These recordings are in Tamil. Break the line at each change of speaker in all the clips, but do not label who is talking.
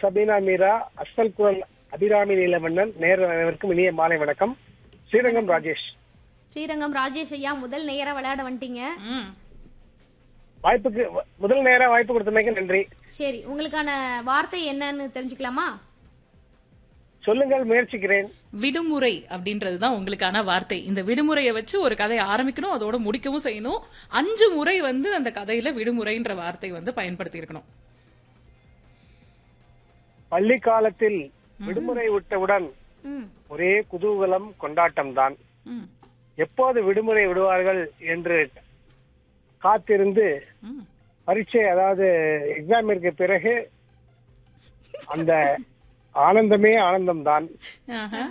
சபீனா மீரா அஸ்தல் குரல் அபிராமி நீலவண்ணன் நேர அனைவருக்கும் இனிய மாலை வணக்கம் ஸ்ரீரங்கம் ராஜேஷ்
ஸ்ரீரங்கம் ராஜேஷ் ஐயா முதல் நேரா விளையாட வந்துட்டீங்க
ம்
வாய்ப்புக்கு முதல் நேரம் வாய்ப்பு கொடுத்தமைக்கு நன்றி
சரி உங்களுக்கான வார்த்தை என்னன்னு தெரிஞ்சுக்கலாமா
சொல்லுங்கள் முயற்சிக்கிறேன்
விடுமுறை அப்படின்றது தான் உங்களுக்கான வார்த்தை இந்த விடுமுறையை வச்சு ஒரு கதையை ஆரம்பிக்கணும் அதோட முடிக்கவும் செய்யணும் அஞ்சு முறை வந்து அந்த கதையில விடுமுறைன்ற வார்த்தை வந்து பயன்படுத்தி இருக்கணும்
பள்ளி காலத்தில் விடுமுறை விட்டவுடன்
ம்
ஒரே குதூகலம் கொண்டாட்டம் தான்
ம்,
எப்போது விடுமுறை விடுவார்கள் என்று காத்திருந்து
ம்.
பரீட்சை அதாவது எக்ஸாமிற்கு பிறகு அந்த ஆனந்தமே ஆனந்தம்தான்
ஆஹா.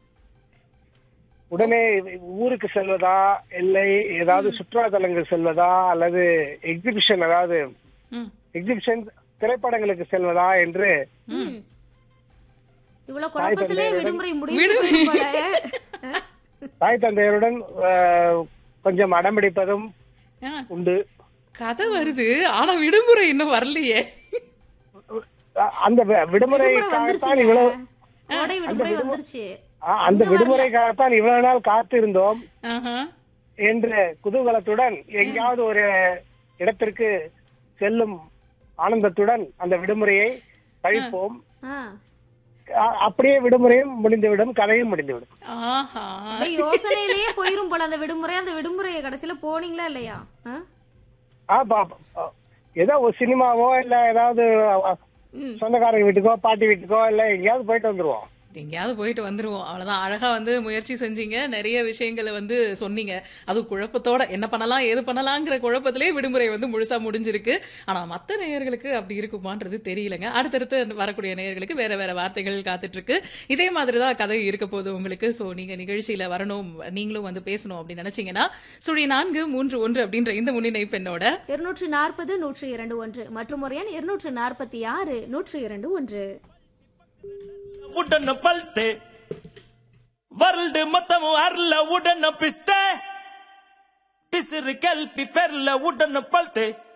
உடனே ஊருக்கு செல்வதா இல்லை ஏதாவது சுற்றுலா தலங்கள் செல்வதா அல்லது எக்ஸிபிஷன் அதாவது
ம்.
எக்ஸிபிஷன் திரைப்படங்களுக்கு செல்வதா என்று
ம் இவ்வளவு குழப்பத்திலே விடுமுறை முடிவு
தாய் தந்தையருடன் அஹ், கொஞ்சம் அடம்பிடிப்பதும்
ஆ,
உண்டு
கதை வருது ஆனா விடுமுறை இன்னும் வரலையே
அ- அந்த வி- விடுமுறைக்காகத்தான் இவ்வளவு
கோடை விடுமுறை வந்துருச்சு
அ- அந்த விடுமுறைக்காகத்தான் இவ்வளவு நாள் காத்திருந்தோம்
ஆஹா.
என்ற குதூகலத்துடன் எங்கேயாவது ஒரு இடத்திற்கு செல்லும் ஆனந்தத்துடன் அந்த விடுமுறையை கழிப்போம்
ஆ.
அ- அப்படியே விடுமுறையும் முடிந்துவிடும் கதையும் முடிந்துவிடும்
ஆஹா
அப்படியே யோசனையிலேயே போயிரும் போல அந்த விடுமுறை அந்த விடுமுறையை கடைசியில போனீங்களா இல்லையா ஆ?
ஆ, பா- பா- ஏதோ ஒரு சினிமாவோ இல்ல ஏதாவது அ,
ம்.
சொந்தக்காரங்க வீட்டுக்கோ பாட்டி வீட்டுக்கோ இல்ல எங்கேயாவது போயிட்டு வந்துருவோம்
எங்கேயாவது போயிட்டு வந்துருவோம் அவ்வளவுதான் அழகா வந்து முயற்சி செஞ்சீங்க நிறைய விஷயங்களை வந்து சொன்னீங்க அது குழப்பத்தோட என்ன பண்ணலாம் ஏது பண்ணலாங்கிற குழப்பத்திலே விடுமுறை வந்து முழுசா முடிஞ்சிருக்கு ஆனா மத்த நேயர்களுக்கு அப்படி இருக்குமான்றது தெரியலங்க அடுத்தடுத்து வரக்கூடிய நேயர்களுக்கு வேற வேற வார்த்தைகள் காத்துட்டு இருக்கு இதே மாதிரி தான் கதை இருக்க போகுது உங்களுக்கு சோ நீங்க நிகழ்ச்சியில வரணும் நீங்களும் வந்து பேசணும் அப்படின்னு நினைச்சீங்கன்னா சுழி நான்கு மூன்று ஒன்று அப்படின்ற இந்த முன்னிலை பெண்ணோட
இருநூற்று நாற்பது நூற்று இரண்டு ஒன்று மற்றும் ஒரு எண் இருநூற்று நாற்பத்தி ஆறு நூற்று இரண்டு ஒன்று
உடன பல்த்து వరల్డ్ మొత్తం అర్ల ఉడన పిస్తే పిసిరి కల్పి పెర్ల ఉడన పల్తే